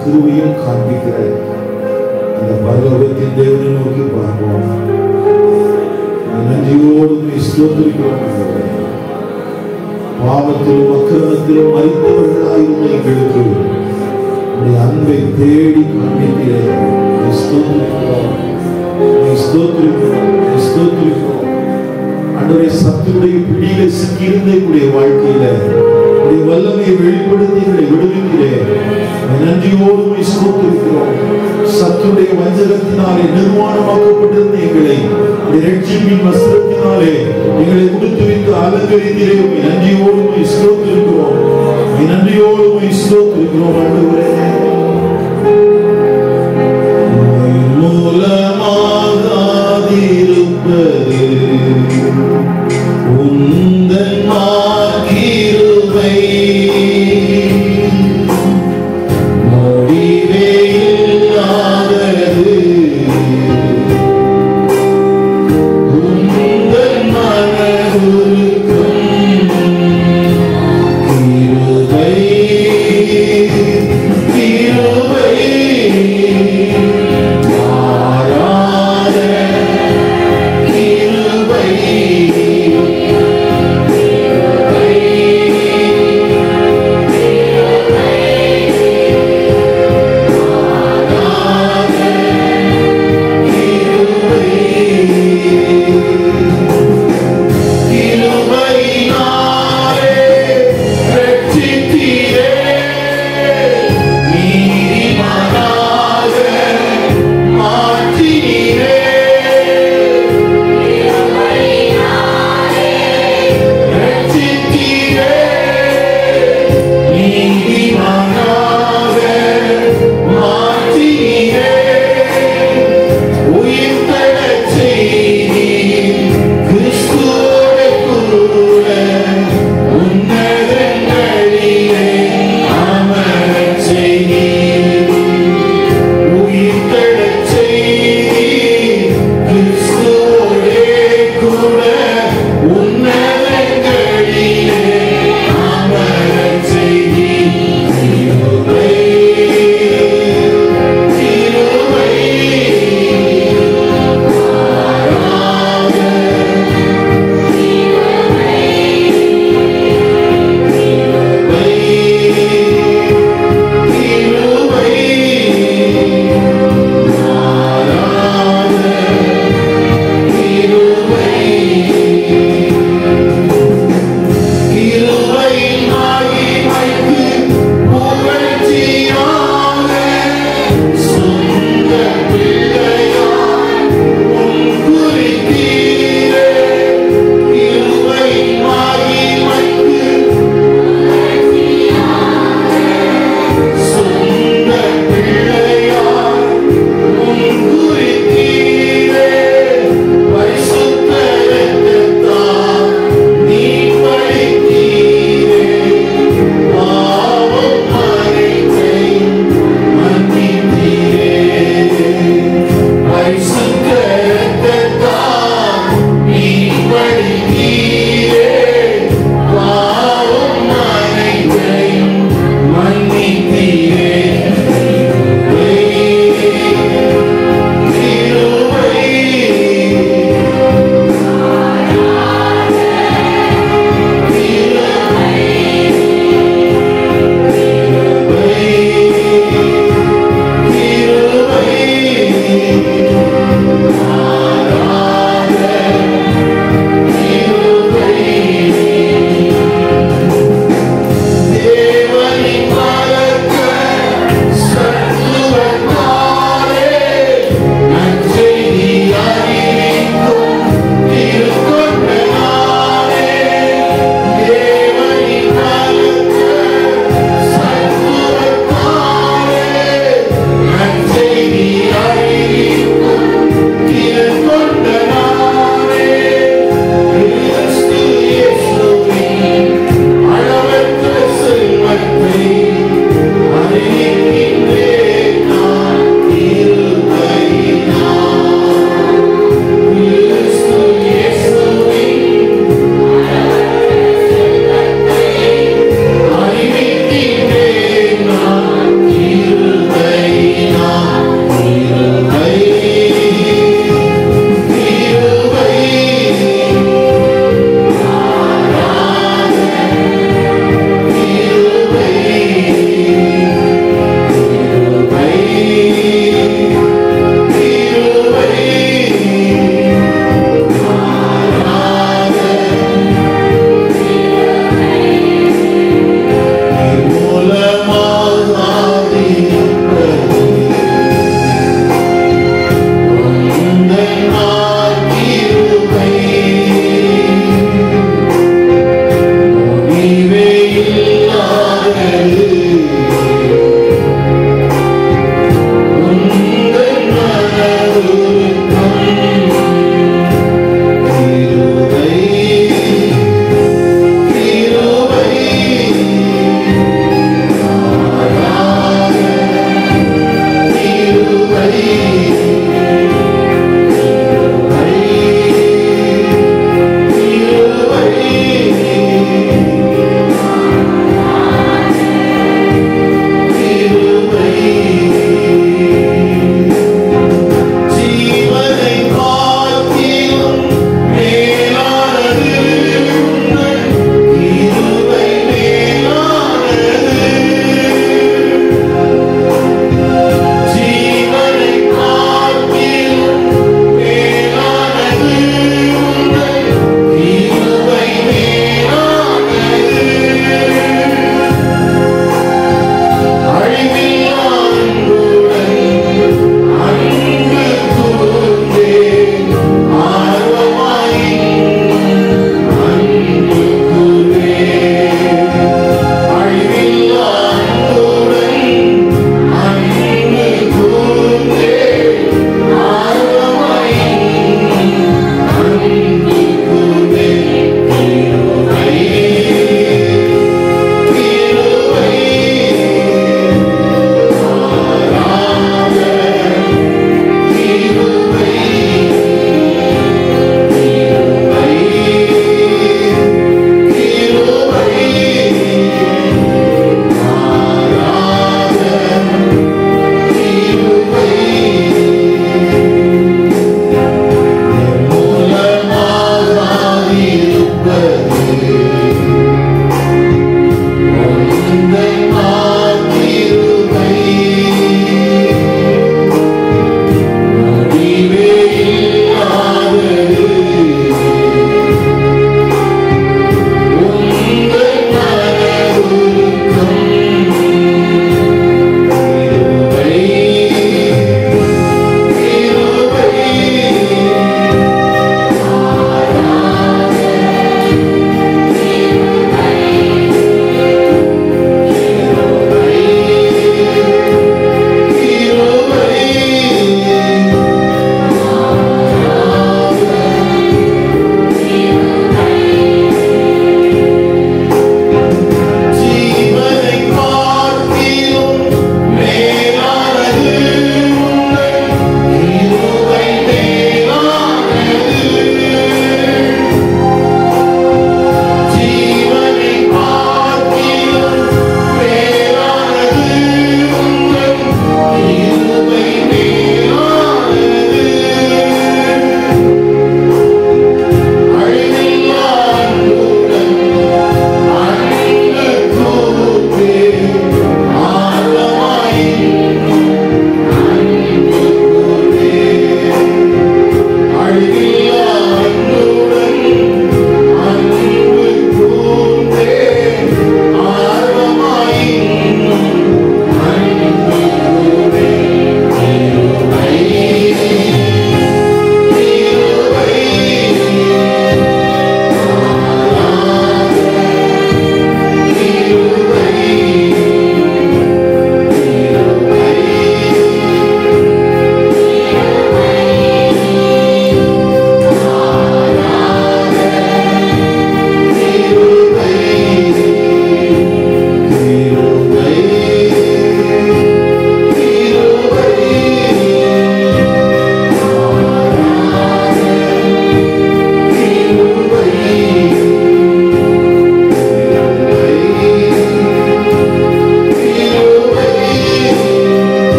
கிருபையும் காண்பிக்கிற அந்த பரலோகத்தின் தேவனை நோக்கி பார்ப்போம் நன்றியோடு உம்மை ஸ்தோத்திரிக்கிறோம் ஆண்டவரே. பாவத்திலும் அக்கிரமத்திலும் மறித்தவர்களாயிருந்த எங்களுக்கு உடைய அன்பை தேடி காண்பிக்கிறேன் உம்மை ஸ்தோத்திரிக்கிறோம் உம்மை ஸ்தோத்திரிக்கிறோம் உம்மை ஸ்தோத்திரிக்கிறோம் ஆண்டவரே சத்துடைய பிடியில சிக்கியிருந்த எங்களுடைய வாழ்க்கையில உடைய வல்லமையை வெளிப்படுத்தி எங்களை விடுவிக்கிறேன் உம்மை நன்றியோடு உம்மை ஸ்தோத்திரிக்கிறோம் சத்துடைய வஞ்சகத்தினாலே நிர்மாணமாக்கப்பட்டிருந்த எங்களை உடைய ரட்சிப்பின் வஸ்திரத்தினாலே எங்களை உடுத்து வைத்து அலங்கரித்திலே உம்மை நன்றியோடு உம்மை ஸ்தோத்திரிக்கிறோம் உம்மை நன்றியோடு உம்மை ஸ்தோத்திரிக்கிறோம் ஆண்டவரே உம்மை மூலமாகாதிருப்பது உந்தன் மாகிருபை முடிவே இல்லாதது உந்தன் மனதுருக்கம்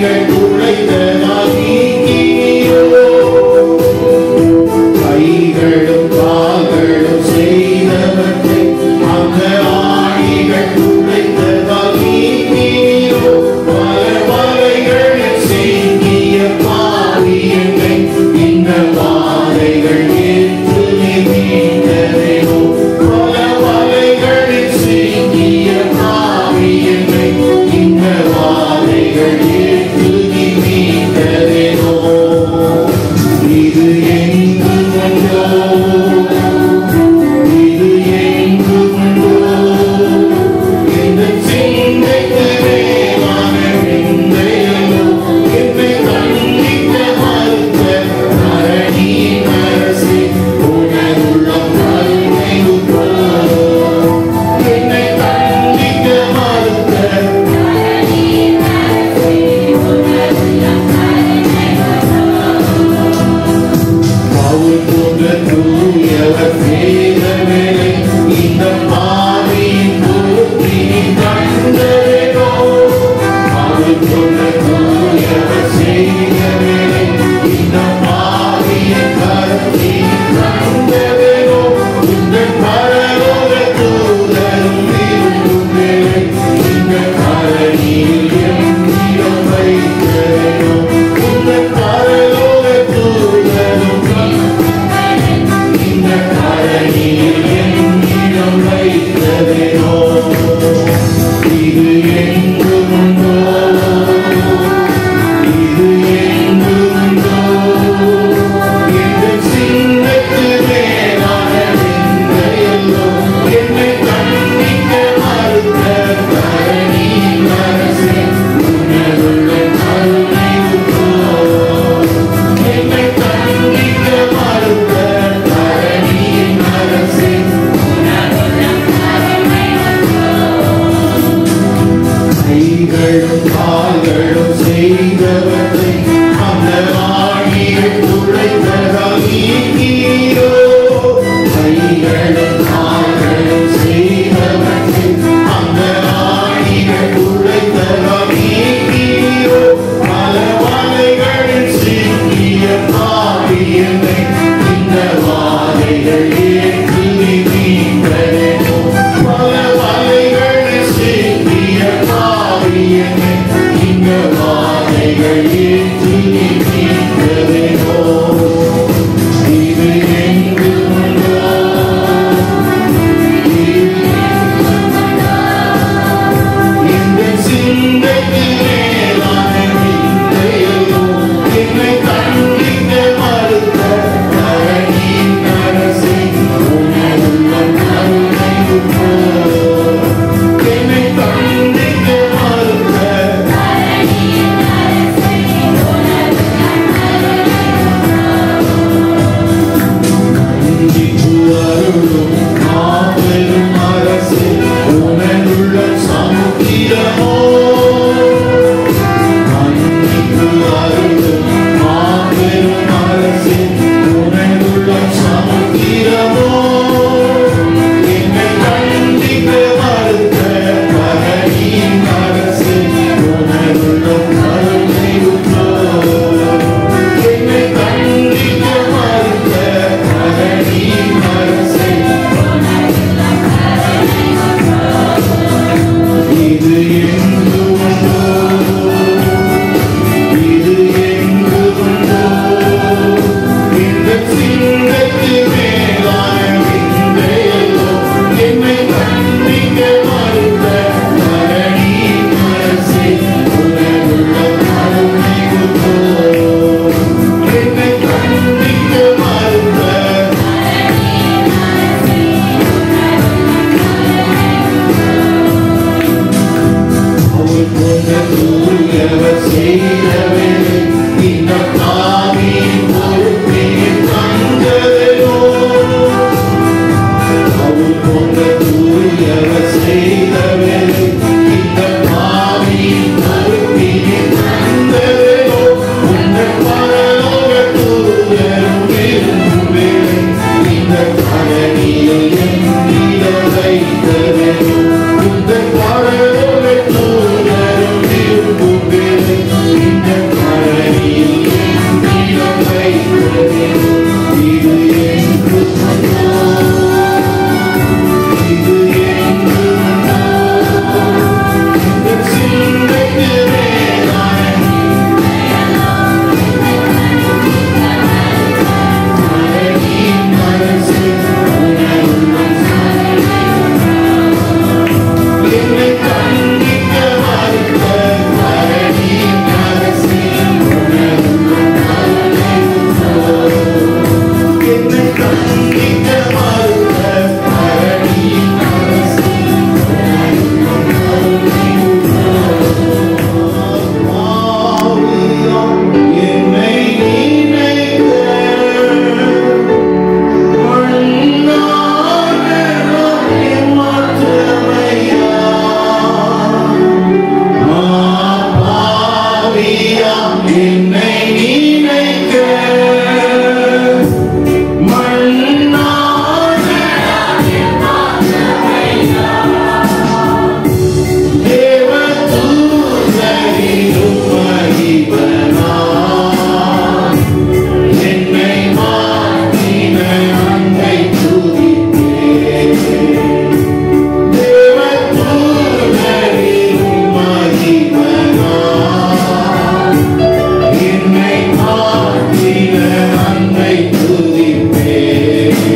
ஆணிகள் துளைத்ததால் நீக்கியோ கைகளும் கால்களும் செய்தவற்றை அந்த ஆணிகள் துளைத்ததால் நீக்கியோ பல வகைகளில் செய்கிய பாவியங்கள் இந்த வாதைகள் ஏற்று நீண்டதேனோ பல வகைகளில் செய்கிய பாவியங்கள் இந்த வாதைகள் ஏற்று பாவியாம் என்னை நினைக்க மண்ணான தேவதூதரிலும் மகிபனா என்னை மாற்றின அன்பை துதிப்பேன் தேவதூதரிலும் மகிபனா என்னை மாற்றின அன்பை துதிப்பேன்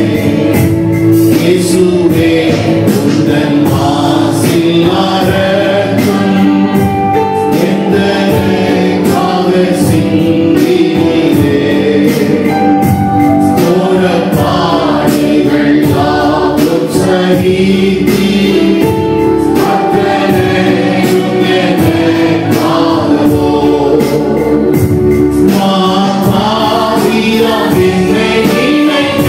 இயேசுவே உந்தன் மாசில்லாரக்கும் எந்தனுக்காக சிந்தினீரே. கோரப்பாடுகள் யாவும் சகித்தீர். அத்தனையும் எனக்காகவோ. மாபாவியாம் என்னை நினைக்க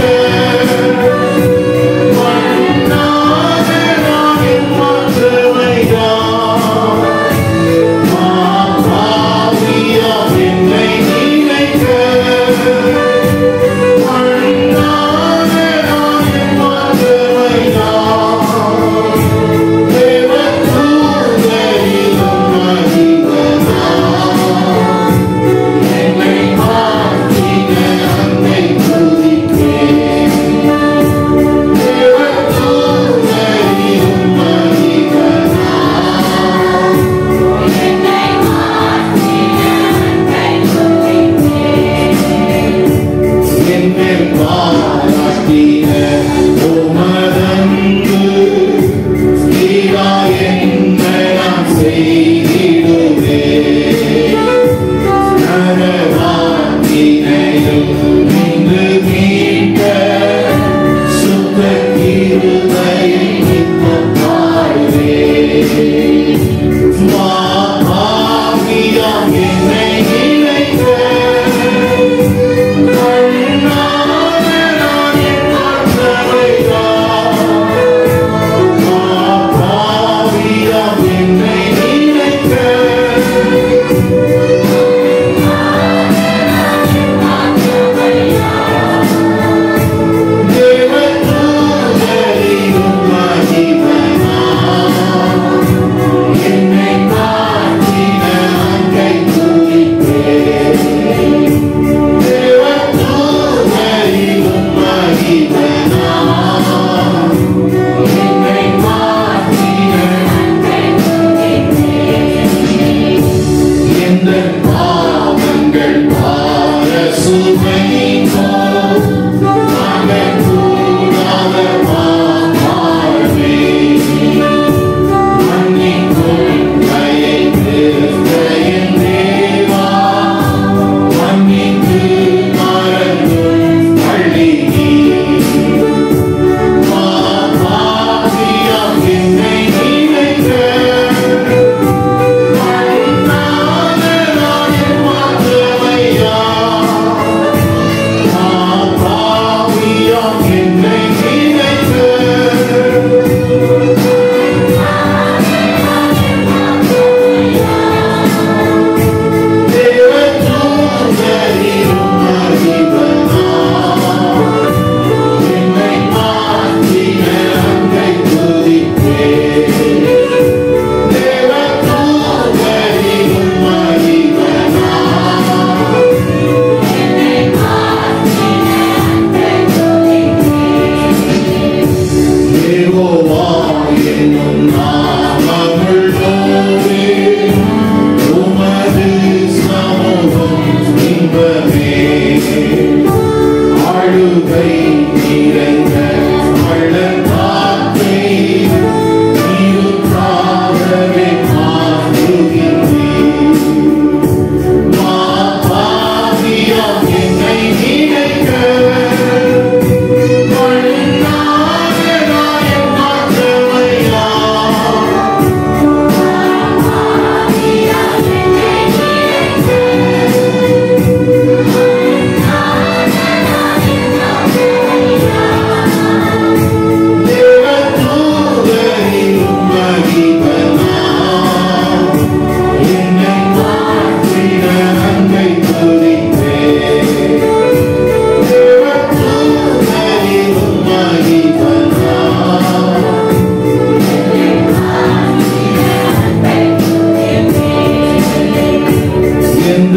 என்னை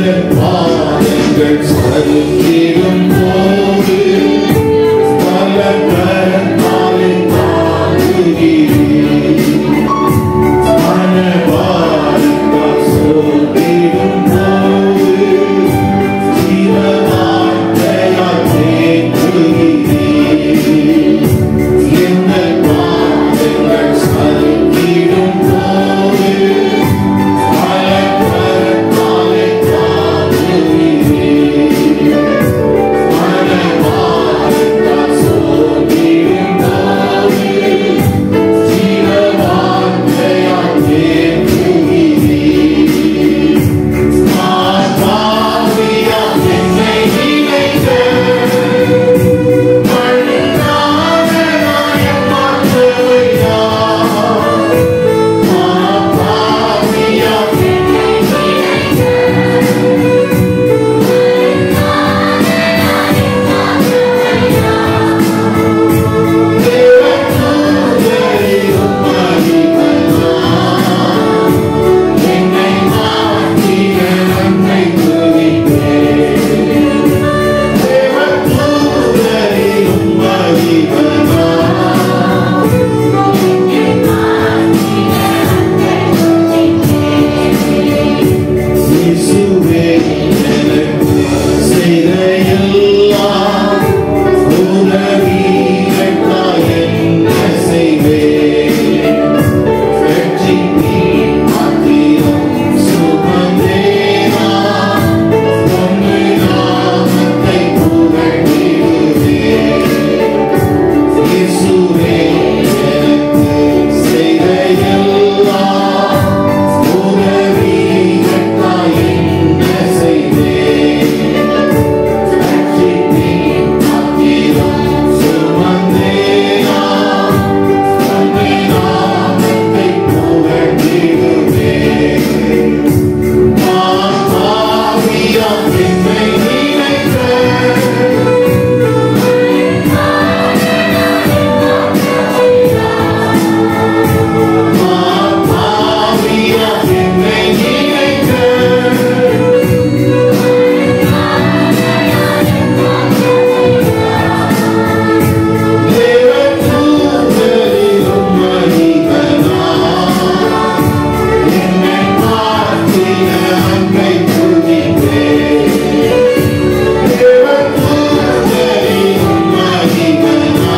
பாதங்கள் சறுக்கிடும் போது பல கரத்தாலே தாங்குகிறீர். மனவாழ்ந்தால் சோர்ந்திடும் போது ஜீவவார்த்தையால் தேற்றுகிறீர். என்ன பாதங்கள் சறுக்கிடும் போது பல கரத்தாலே தாங்குகிறீர். மனவாழ்ந்தால் சோர்ந்திடும் போது ஜீவவார்த்தையால் தேற்றுகிறீர். மாதாவியா என்னை நினைக்க மண்ணான நாயம் மாற்றுவையா. மாதாவியா என்னை நினைக்க தேவதூதரிலும் மகிமையா. என்னை மாற்றிய நன்மை துதிப்பேன். தேவதூதரிலும் மகிமையா. இயேசுவே எனக்கு செய்த எல்லாம் உதவிகளுக்காய் என்ன செய்வேன்? வெற்றியின் பாத்திரம் சுமந்தேனா? உம்மை நாமத்தை புகழ்ந்திடுவேன். இயேசுவே எனக்கு செய்த எல்லாம் உதவிகளுக்காய் என்ன செய்வேன்? வெற்றியின் பாத்திரம் சுமந்தேனா? உம்மை நாமத்தை புகழ்ந்திடுவேன். மாதாவியா என்னை நினைக்க மாதாவியா என்னை நினைக்க தேவதூதரிலும் மகிமையா. என்னை மாற்றின அன்பை துதிப்பேன். தேவதூதரிலும் மகிமையா.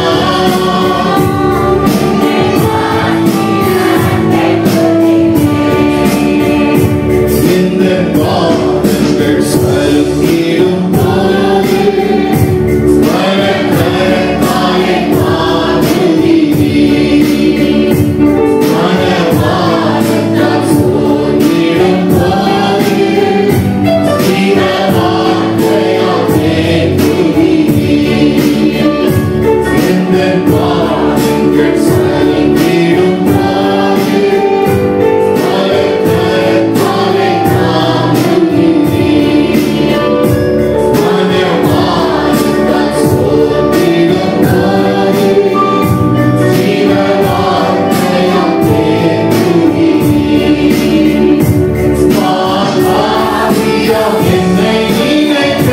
இந்த பாதங்கள் சறுக்கிடும் போது மரக்கரத்தாலே தாங்குகிறீர். மனவாளத்தால் சோர்ந்திடும் போது தீரவார்த்தையால் தேற்றுகிறீர். இந்த பாதங்கள் சறுக்கிடும் போது மரக்கரத்தாலே தாங்குகிறீர். மனவாளத்தால் சோர்ந்திடும் போது ஜீவவார்த்தையால் தேற்றுகிறீர். மாதாவியா என்னை நினைக்க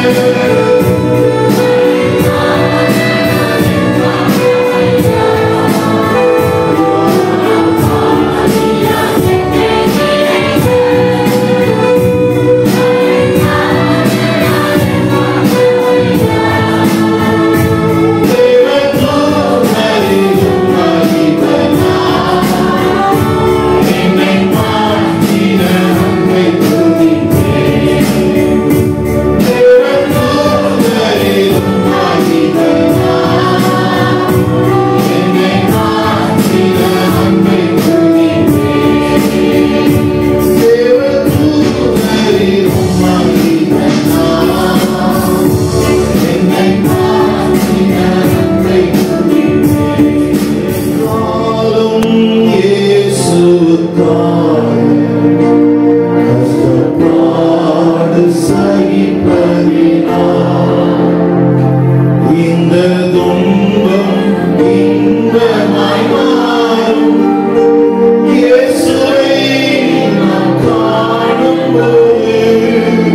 தேவதூதரிலும் மகிமையா. என்னை மாற்றின அன்பை துதிப்பேன். தேவதூதரிலும் மகிமையா. என்னை மாற்றின அன்பை துதிப்பேன். தேவதூதரிலும் மகிமையா. என்னை மாற்றின அன்பை நாளும் இயேசுவுக்காக கஷ்டப்பாடு சகிப்பதினால் இந்த துன்பம் இன்பமாய் மாறும். இயேசுவை நாம் காணும்போது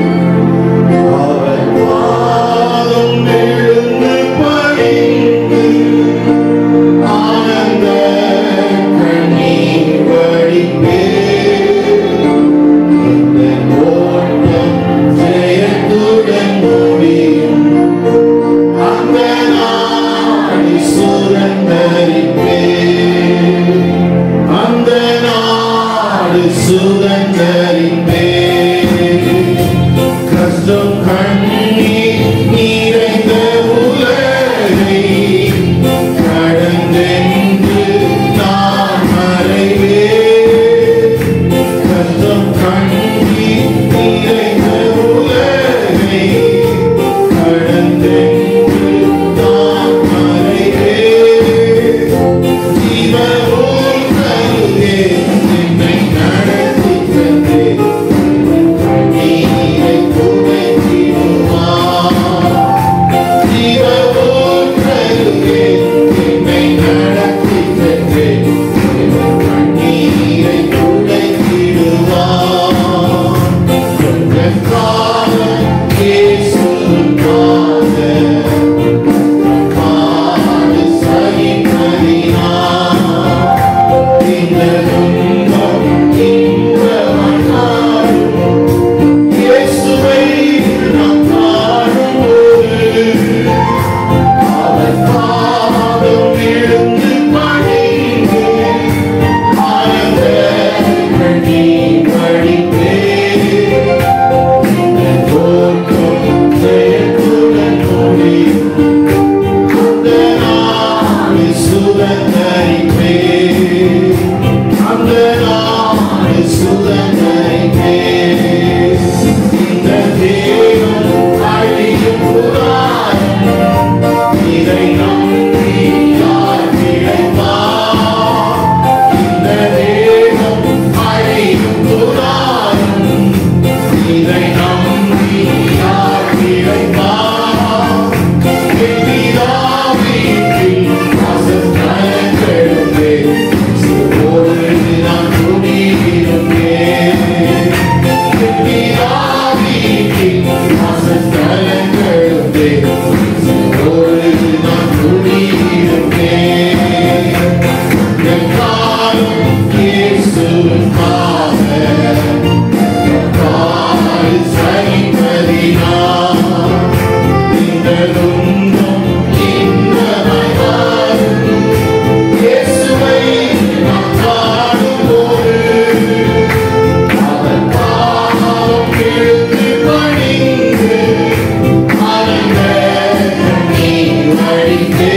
பணிந்து ஆனந்த கண்ணீர் வழிந்தே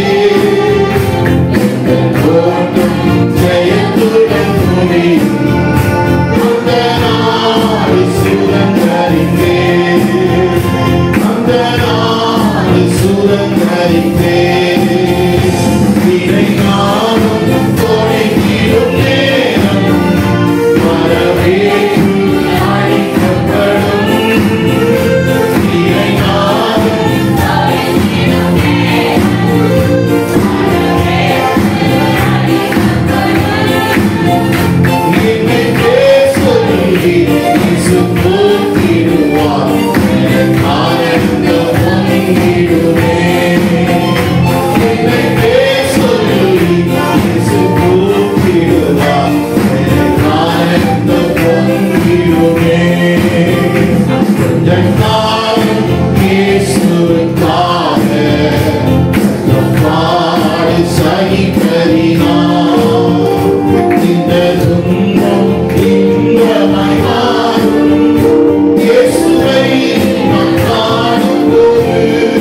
ஓட்டம் ஜெயத்துடன் முடியும் அந்த நாள் சுதந்தரித்தே அந்த நாள் சுதந்தரித்தே இதை நானும் தொடங்கிடும் நேரம் வரவேற்று அழைக்கப்படும் இதை நானும் என்னை பேசொல்லி இயேசு போற்றிடுவார் ஆனந்தம் பொங்கிடுமே என்னை பேசொல்லி இயேசு போற்றிடுவார் ஆனந்தம் பொங்கிடுமே கொஞ்சம் காலம் இயேசுவுக்காக பாடு சகிப்பதினால் இந்த துன்பம் இன்பமாய் மாறும். இயேசுவை நான் காணும்போது,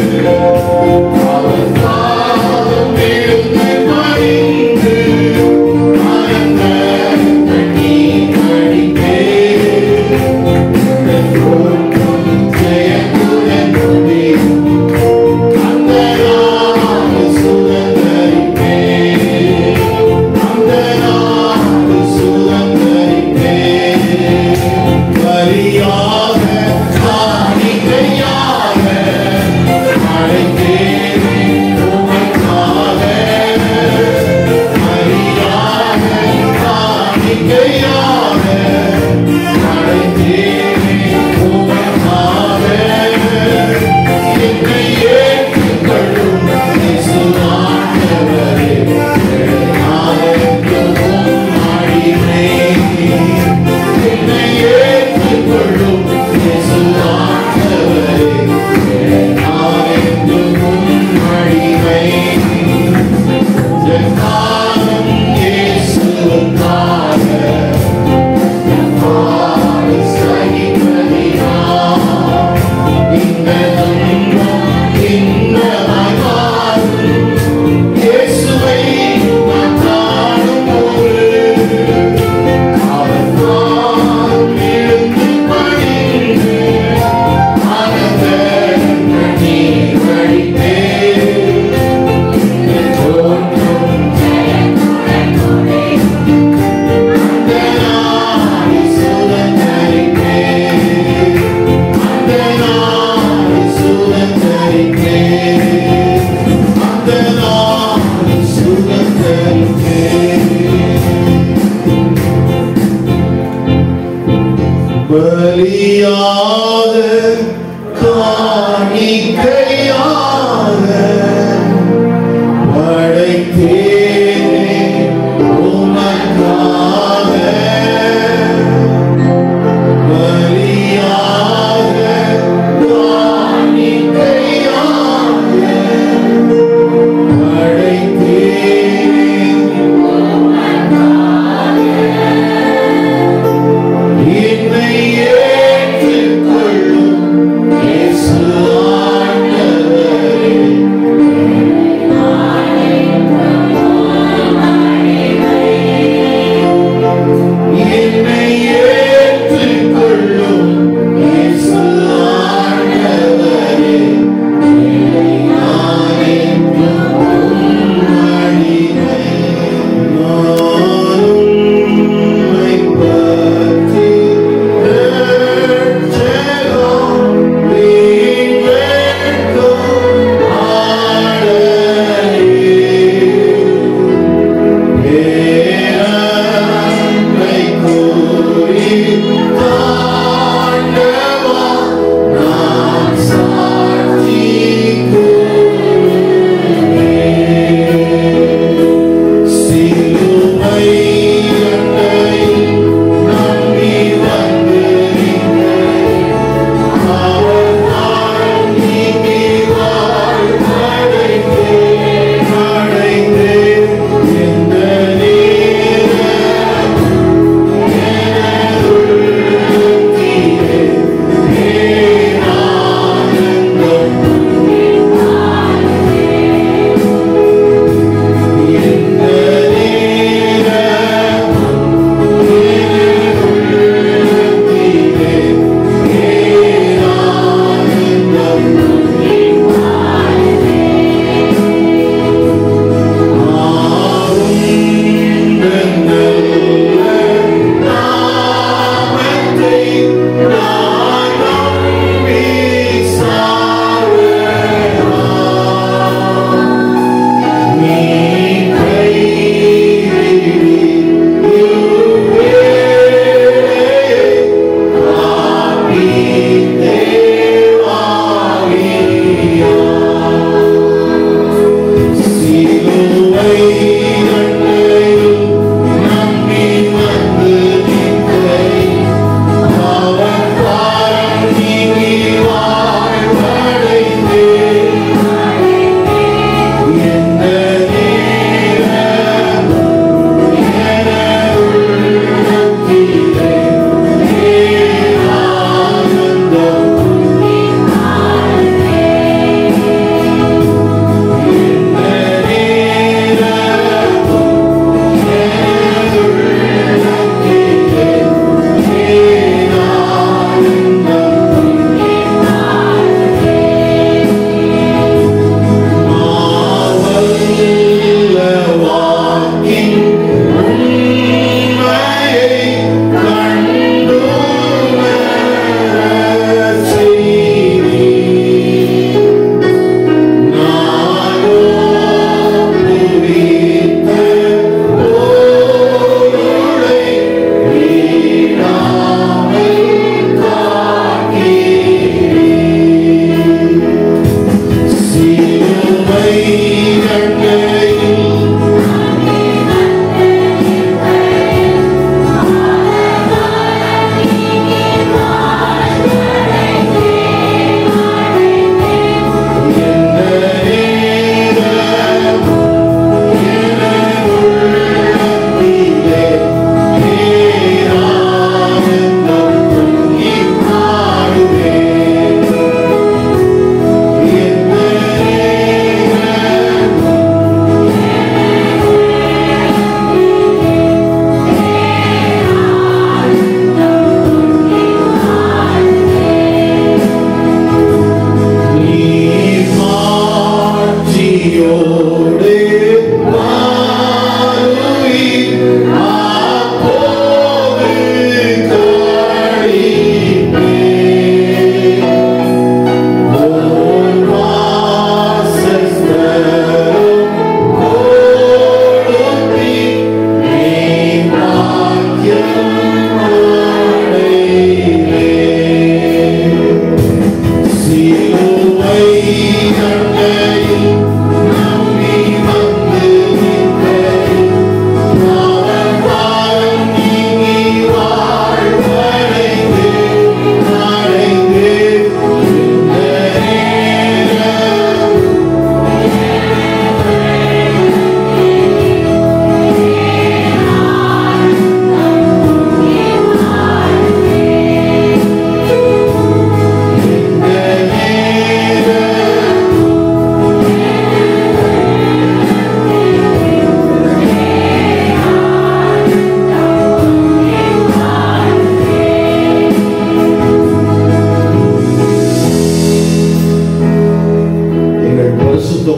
அவர் பாதம் எழுந்து பணிந்து, ஆனந்த கண்ணீர் வடிப்பேன். இந்த தோற்றம் ஜெயத்துடன் முடியும். அந்த நாள் சுதந்தரிப்பேன். அந்த நாள் சுதந்தரிப்பேன். பலியாக, காணிக்கையாக, அழைத்தேன் உமக்காக. பலியாக, காணிக்கையாக, அழைத்தேன் உமக்காக. என்னை ஏற்றுக்கொள்ளும் இயேசு ஆண்டவரே, ஆனந்தமும் அடிமை. என்னை ஏற்றுக்கொள்ளும் இயேசு ஆண்டவரே, ஆனந்தமும் அடிமை. என் காலம் இயேசுவுக்காக, பாடு சகிப்பதினால் இந்த துன்பம் இன்பமாய் மாறும். இயேசுவை நான் காணும்போது, அவர் பாதம் எழுந்து பணிந்து, ஆனந்த கண்ணீர் வடித்தேன். என் தோற்றம் அந்த நாள் சுதந்தரிப்பேன். அந்த நாள் சுதந்தரிப்பேன். அந்த நாள் சுதந்தரிப்பேன். பலியாக காணிக்கையாக படைத்தேனே உமக்காக பலியாக காணிக்கையாக படைத்தேனே என்னை ஏற்றுக்கொள்ளும் இயேசு ஆண்டவரே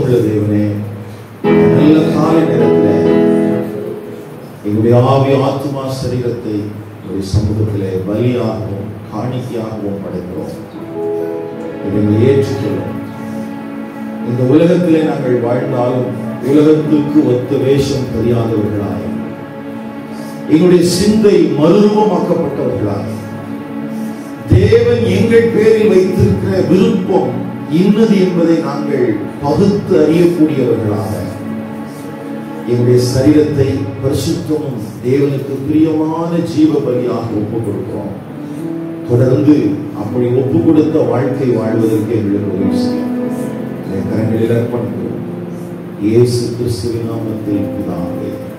இரக்கமுள்ள தேவனே நல்ல காலை நேரத்தில் எங்களுடைய ஆவி ஆத்மா சரீரத்தை உங்களுடைய சமூகத்திலே பலியாகவும் காணிக்கையாகவும் படைக்கிறோம் இதை நீங்கள் ஏற்றுக்கொள்ளும் இந்த உலகத்திலே நாங்கள் வாழ்ந்தாலும் உலகத்துக்கு ஒத்த வேஷம் தெரியாதவர்களாய் எங்களுடைய சிந்தை மறுரூபமாக்கப்பட்டவர்களாய் தேவன் எங்கள் பேரில் வைத்திருக்கிற விருப்பம் இன்னது என்பதை நாங்கள் பகுத்து அறியக்கூடியவர்களாக எங்களுடைய சரீரத்தை பரிசுத்தமும் தேவனுக்கு பிரியமான ஜீவ பலியாக ஒப்புக் கொடுக்கிறோம் தொடர்ந்து அப்படி ஒப்பு கொடுத்த வாழ்க்கை வாழ்வதற்கு எங்களுக்கு உதவி செய்யும் இதை கரங்களில் அர்ப்பணிக்கிறோம் இயேசு கிறிஸ்துவின் நாமத்தில் பிதாவே